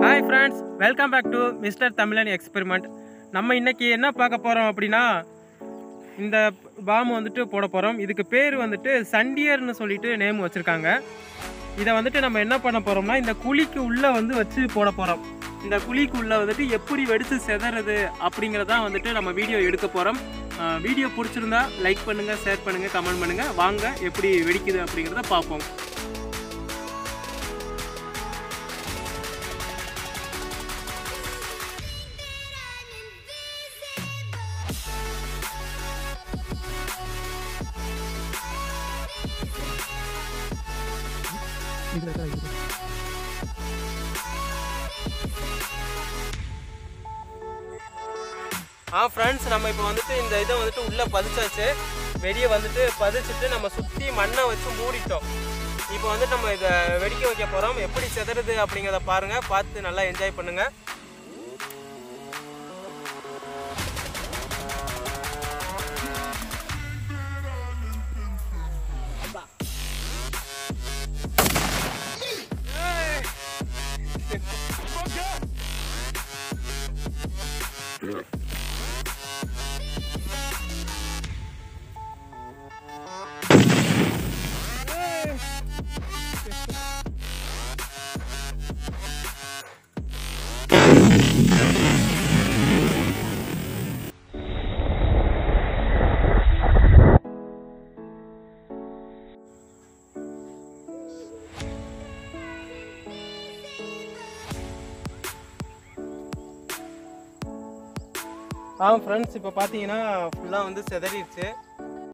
hi friends welcome back to mister Tamizhan experiment நம்ம இன்னைக்கு என்ன பார்க்க போகிறோம் அப்படின்னா இந்த பாம் வந்துட்டு போட போகிறோம் இதுக்கு பேர் வந்துட்டு சண்டியர்னு சொல்லிட்டு நேம் வச்சுருக்காங்க இதை வந்துட்டு நம்ம என்ன பண்ண போகிறோம்னா இந்த குழிக்கு உள்ளே வந்து வச்சு போட போகிறோம் இந்த குழிக்கு உள்ளே வந்துட்டு எப்படி வெடித்து செதறது அப்படிங்கிறதான் வந்துட்டு நம்ம வீடியோ எடுக்க போகிறோம் வீடியோ பிடிச்சிருந்தா லைக் பண்ணுங்கள் ஷேர் பண்ணுங்கள் கமெண்ட் பண்ணுங்கள் வாங்க எப்படி வெடிக்குது அப்படிங்கிறத பார்ப்போம் ஆ ஃப்ரெண்ட்ஸ் நம்ம இப்போ வந்துட்டு இந்த இதை வந்துட்டு உள்ளே பதிச்சாச்சு வெளியே வந்துட்டு பதிச்சுட்டு நம்ம சுற்றி மண்ணை வச்சு மூடிட்டோம் இப்போ வந்துட்டு நம்ம இதை வெடிக்க வைக்க போகிறோம் எப்படி செதறுது அப்படிங்கிறத பாருங்கள் பார்த்து நல்லா என்ஜாய் பண்ணுங்கள் ஆ ஃப்ரெண்ட்ஸ் இப்போ பார்த்தீங்கன்னா ஃபுல்லாக வந்து செதறிடுச்சு